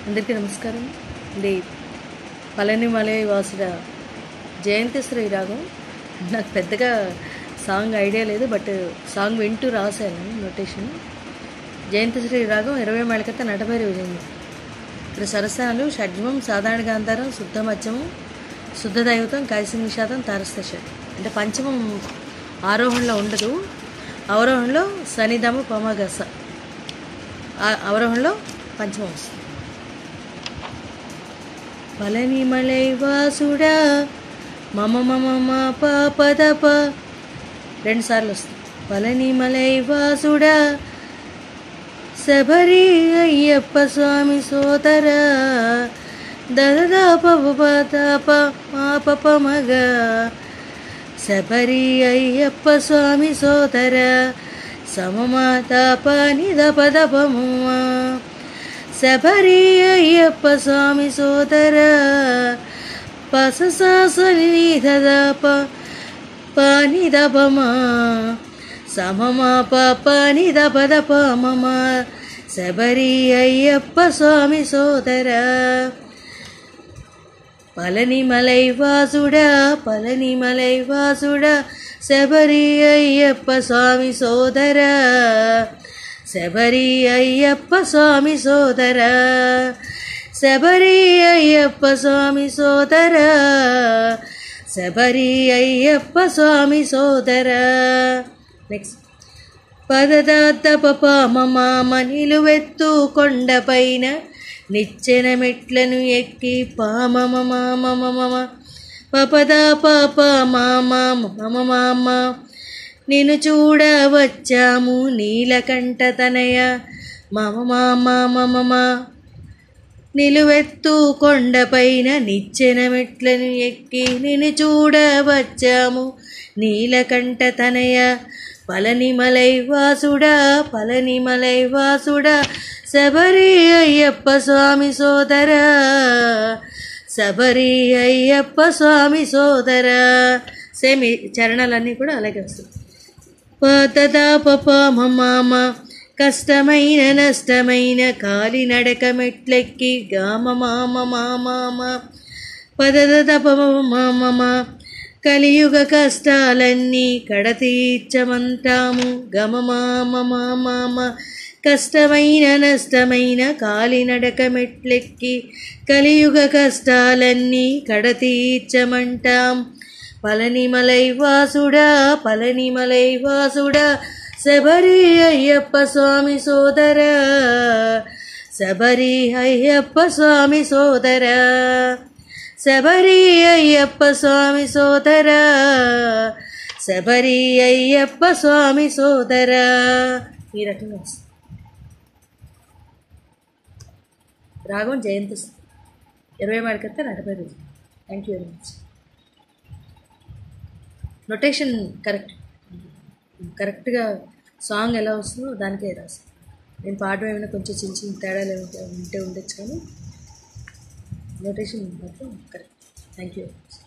అందరికీ నమస్కారం ఇది పళని మలై వాసుడ జయంతి శ్రీ రాగం నాకు పెద్దగా సాంగ్ ఐడియా లేదు బట్ సాంగ్ వింటూ రాశాను నోటేషన్ జయంతి శ్రీ రాగం ఇరవై మేళకత నటభైరి విజయం ఇక్కడ సరసాలు షడ్జమం సాధారణ గాంధారం శుద్ధ మధ్యమం శుద్ధ దైవతం కాయసి నిషాదం తారస్థ అంటే పంచమం ఆరోహణలో ఉండదు అవరోహణలో సనిదమ పమగస ఆ- అవరోహణలో పంచమం వస్తుంది పళని మలై వాసుడా మమ మమ మా పాపదప రెండు సార్లు వస్తుంది పళని మలై వాసుడా శబరి అయ్యప్ప స్వామి సోదర దదదా పప మా పప మగ శబరి అయ్యప్ప స్వామి సోదర సమమాత పని దప దపము శబరి అయ్యప్ప స్వామి సోదర పససాసని దదప పని దపమా సమమా పని దప దప మమ శబరి అయ్యప్ప స్వామి సోదర పళని మలై వాసుడా పళని మలై వాసుడా శబరి అయ్యప్ప స్వామి సోదర శబరి అయ్యప్ప స్వామి సోదర శబరి అయ్యప్ప స్వామి సోదర శబరి అయ్యప్ప స్వామి సోదర నెక్స్ట్ పదదాత పప మమ నిలువెత్తు కొండపైన నిచ్చెన మెట్లను ఎక్కి పామ మమ మమ మమ పపద పాప మామ మమ మామ నిన్ను చూడవచ్చాము నీలకంఠ తనయ మమ మామ మమ మమ నిలువెత్తు కొండపైన నిచ్చెన మెట్లను ఎక్కి నిన్ను చూడవచ్చాము నీలకంఠ తనయ పళనిమలై వాసుడా పళనిమలై వాసుడా శబరి అయ్యప్ప స్వామి సోదర శబరి అయ్యప్ప స్వామి సోదర సేమ్ ఈ చరణాలన్నీ కూడా అలాగే వస్తాయి పతదా పప మమామ కష్టమైన నష్టమైన కాలినడక మెట్లెక్కి గామ మామ మామామ పదద మామమ కలియుగ కష్టాలన్నీ కడతీర్చమంటాము గమ మామ మామామ కష్టమైన నష్టమైన కాలినడక మెట్లెక్కి కలియుగ కష్టాలన్నీ కడతీర్చమంటాం పళనిమలై వాసుడా పళనిమలై వాసుడా శబరి అయ్యప్ప స్వామి సోదర శబరి అయ్యప్ప స్వామి సోదర శబరి అయ్యప్ప స్వామి సోదర శబరి అయ్యప్ప స్వామి సోదర ఈ రకంగా వస్తుంది రాగం జయంతి ఇరవై మార్కెత్త నలభై రోజు thank you very much notation correct కరెక్ట్గా సాంగ్ ఎలా వస్తుందో దానికే రాసి నేను పాడడం ఏమైనా కొంచెం చిన్న చిన్న తేడాలు ఏమైనా ఉంటే ఉండొచ్చు కానీ నొటేషన్ మాత్రం correct thank you very much